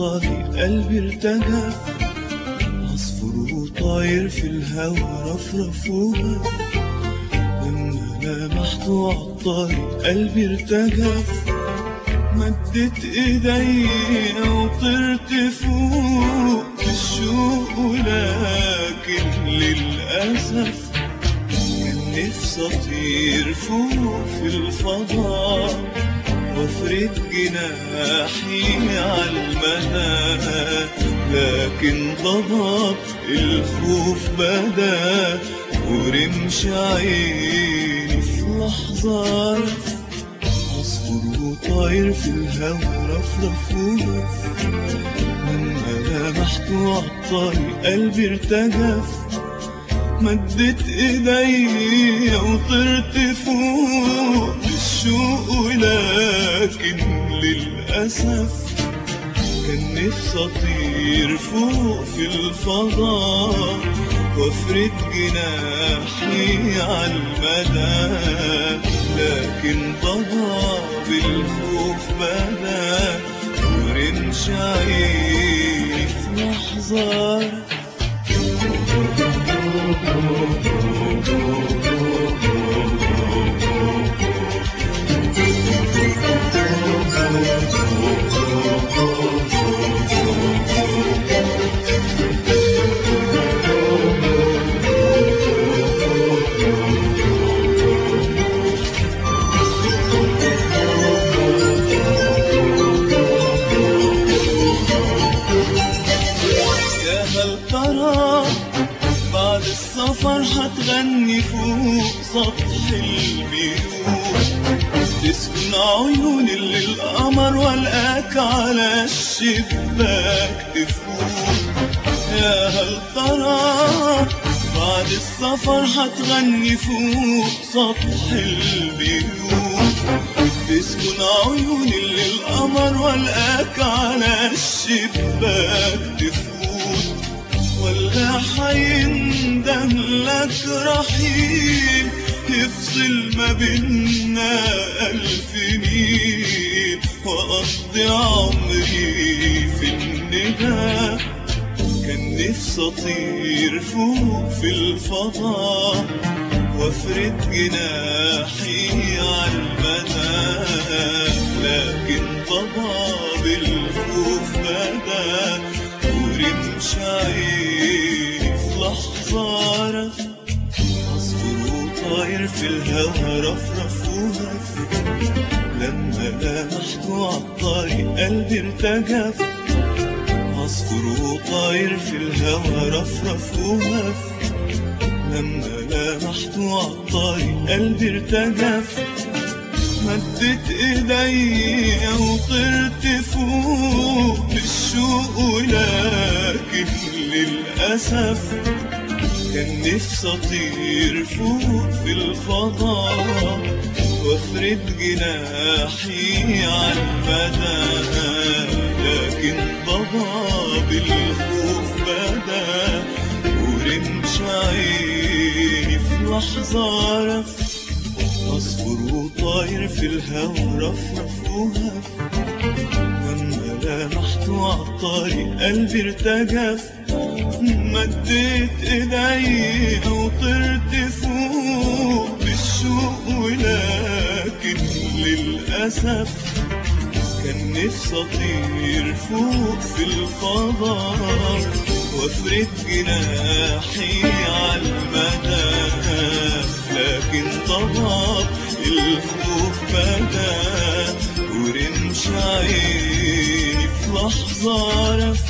عالطريق قلبي ارتجف عصفور وطاير في الهوا رفرف وهف لما لمحته عالطريق قلبي ارتجف مدت ايديا وطرت فوق بالشوق ولكن للأسف كان نفسي اطير فوق في الفضاء وافرد جناحي عالمدى لكن ضباب الخوف بدا ورمش عيني في لحظة رف عصفور وطاير في الهوا رفرف ورف لما لمحته عالطريق قلبي ارتجف مدت ايديا وطرت فوق بالشوق ولكن للأسف كان نفسي اطير فوق في الفضاء وافرد جناحي عالمدى لكن ضباب الخوف بدا ورمش عيني في لحظة يا هل ترى بعد السفر هتغني فوق سطح البيوت تسكن عيون اللي القمر والقاك على الشباك تفوت يا هل ترى بعد السفر هتغني فوق سطح البيوت تسكن عيون اللي القمر والقاك على الشباك تفوت ولا حيندم لك رحيل يفصل ما بينا ألف ميل وأقضي عمري في الندى كان نفسي أطير فوق في الفضاء وافرد جناحي عالمدى لكن ضباب الخوف بدا ورمش عيني في لحظة رف عصفور وطاير في الهوا رفرف وهف لما لمحته عالطريق قلبي ارتجف عصفور وطاير في الهوا رفرف وهف لما لمحته عالطريق قلبي ارتجف مدت ايديا وطرت فوق بالشوق ولكن للأسف كان نفسي اطير فوق في الفضاء وافرد جناحي عالمدى لكن ضباب الخوف بدا ورمش عيني في لحظة رف عصفور وطاير في الهوا رفرف وهف لما لمحته عالطريق قلبي ارتجف مديت ايديا وطرت فوق بالشوق ولكن للأسف كان نفسي اطير فوق في الفضاء وافرد جناحي عالمدى لكن ضباب الخوف بدا ورمش عيني في لحظة رف